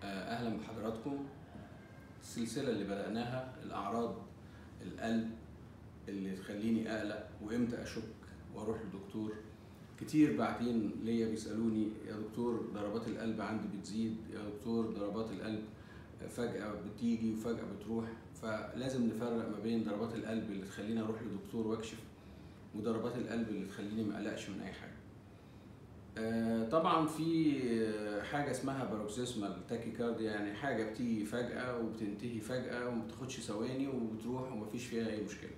اهلا بحضراتكم السلسله اللي بداناها الاعراض القلب اللي تخليني اقلق وامتى اشك واروح لدكتور كتير بعدين ليا بيسالوني يا دكتور ضربات القلب عندي بتزيد يا دكتور ضربات القلب فجاه بتيجي وفجاه بتروح فلازم نفرق ما بين ضربات القلب اللي تخليني اروح لدكتور واكشف وضربات القلب اللي تخليني ما اقلقش من اي حاجه آه، طبعا في حاجه اسمها باروكسيسمال تاكيكارديا يعني حاجه بتيجي فجاه وبتنتهي فجاه وما بتاخدش ثواني وبتروح ومفيش فيها اي مشكله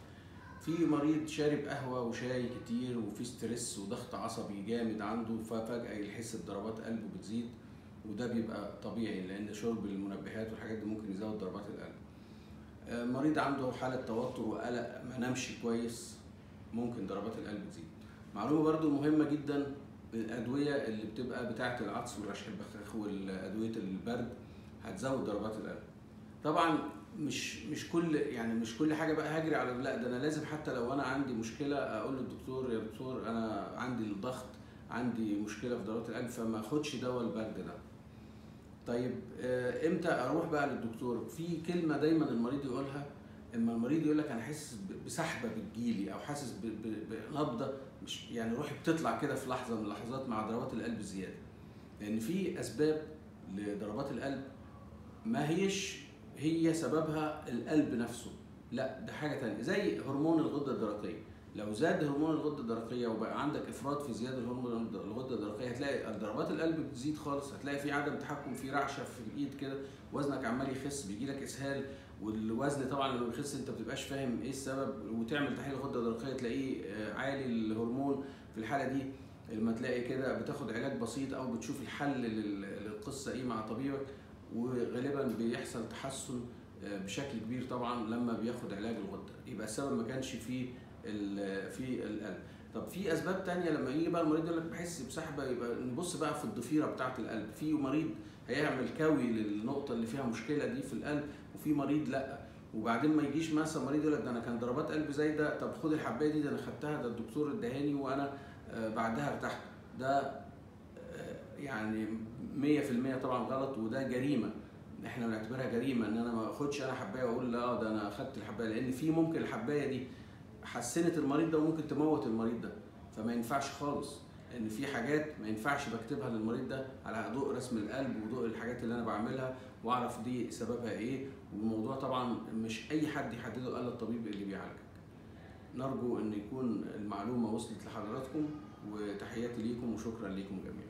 في مريض شارب قهوه وشاي كتير وفي ستريس وضغط عصبي جامد عنده ففجاه يحس بضربات قلبه بتزيد وده بيبقى طبيعي لان شرب المنبهات والحاجات دي ممكن يزود ضربات القلب آه، مريض عنده حاله توتر وقلق ما نامش كويس ممكن ضربات القلب تزيد معلومه برضو مهمه جدا الادويه اللي بتبقى بتاعه العطس ورشح البخاخ والادويه البرد هتزود ضربات القلب طبعا مش مش كل يعني مش كل حاجه بقى هجري على لا ده انا لازم حتى لو انا عندي مشكله اقول للدكتور يا دكتور انا عندي الضغط عندي مشكله في ضربات القلب فما اخدش دواء البرد ده طيب آه، امتى اروح بقى للدكتور في كلمه دايما المريض يقولها اما المريض يقول لك انا حاسس ب- بسحبه بتجيلي او حاسس ب- ب- بنبضه مش يعني روحي بتطلع كده في لحظه من اللحظات مع ضربات القلب الزياده لان في اسباب لضربات القلب ما هيش هي سببها القلب نفسه لا ده حاجه تانية زي هرمون الغده الدرقيه لو زاد هرمون الغده الدرقيه وبقى عندك افراط في زياده هرمون الغده الدرقيه هتلاقي ضربات القلب بتزيد خالص هتلاقي في عدم تحكم في رعشه في الايد كده وزنك عمال يخس بيجي لك اسهال والوزن طبعا لما بيخس انت بتبقاش فاهم ايه السبب وتعمل تحليل غده درقيه تلاقيه آه، عالي الهرمون في الحاله دي لما تلاقي كده بتاخد علاج بسيط او بتشوف الحل لل- للقصه ايه مع طبيبك وغالبا بيحصل تحسن آه، بشكل كبير طبعا لما بياخد علاج الغده يبقى السبب ما كانش في ال- في القلب طب في اسباب تانية لما يجي بقى المريض يقول لك بحس بسحبه يبقى نبص بقى في الضفيره بتاعه القلب في مريض هيعمل كوي للنقطه اللي فيها مشكله دي في القلب وفي مريض لا وبعدين ما يجيش مثلا مريض يقول لك ده انا كان ضربات قلب زايده طب خد الحبايه دي ده انا خدتها ده الدكتور ادهاني وانا آه، بعدها ارتحت ده آه، يعني 100% طبعا غلط وده جريمه احنا بنعتبرها جريمه ان انا ما اخدش انا حبايه واقول لا ده انا اخدت الحبايه لان في ممكن الحبايه دي حسنت المريض ده وممكن تموت المريض ده فما ينفعش خالص لان في حاجات ما ينفعش بكتبها للمريض ده على ضوء رسم القلب وضوء الحاجات اللي انا بعملها واعرف دي سببها ايه والموضوع طبعا مش اي حد يحدده الا الطبيب اللي بيعالجك نرجو ان يكون المعلومه وصلت لحضراتكم وتحياتي ليكم وشكرا ليكم جميعا